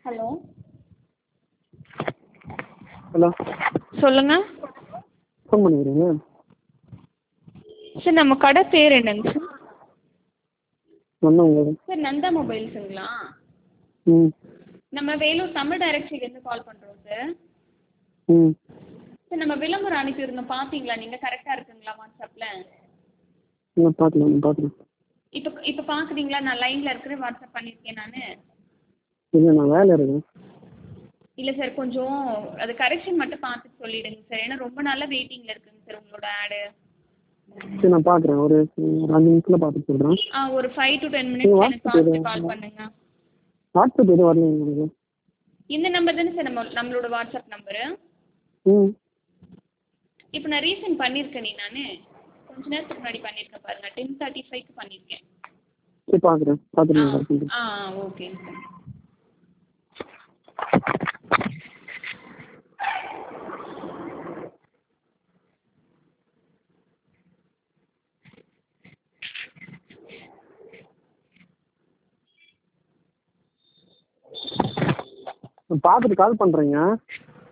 hello hello சொல்லுங்கள் phone பண்ணிக்கிறீங்க sir நம்ம கடை பேர் என்னங்க சார் ஒன்றும் உங்களுக்கு சார் நந்தா மொபைல்ஸுங்களா ம் நம்ம வேலூர் தமிழ் டைரக்டரிலேருந்து கால் பண்ணுறோம் சார் ம் சார் நம்ம விளம்பரம் அனுப்பியிருந்தோம் பார்த்தீங்களா நீங்கள் கரெக்டாக இருக்குங்களா வாட்ஸ்அப்பில் இல்லை பார்க்கலாம் பார்க்குறேன் இப்போ இப்போ பார்க்குறீங்களா நான் லைனில் இருக்கிறேன் வாட்ஸ்அப் பண்ணியிருக்கேன் நான் இல்லை நான் வேலை இருக்கேன் இல்லை சார் கொஞ்சம் அது கரெக்ஷன் மட்டும் பார்த்துட்டு சொல்லிவிடுங்க சார் ஏன்னா ரொம்ப நாளாக வெயிட்டிங்கில் இருக்குங்க சார் உங்களோட ஆடு சரி நான் பார்க்குறேன் ஒரு ஒரு அஞ்சு நிமிஷத்தில் பார்த்துட்டு சொல்கிறேன் ஆ ஒரு ஃபைவ் டு டென் நீங்க மினிட்ஸ் எனக்கு வாட்ஸ்அப் பார்த்துட்டு எதுவும் கால் பண்ணுங்க வாட்ஸ்அப் எதுவும் வரலைங்க எனக்கு இந்த நம்பர் தானே சார் நம்ம நம்மளோட வாட்ஸ்அப் நம்பரு ம் இப்போ நான் ரீசெண்ட் பண்ணியிருக்கேனே நான் கொஞ்ச நேரத்துக்கு முன்னாடி பண்ணியிருக்கேன் பாருங்கள் டென் தேர்ட்டி ஃபைவ்க்கு பண்ணியிருக்கேன் சரி பார்க்குறேன் பார்த்துட்டு ஆ நான் கால் பண்ணுறேன் ஆ ஓகேங்க சார் நான் பார்த்துட்டு கால் பண்ணுறேங்க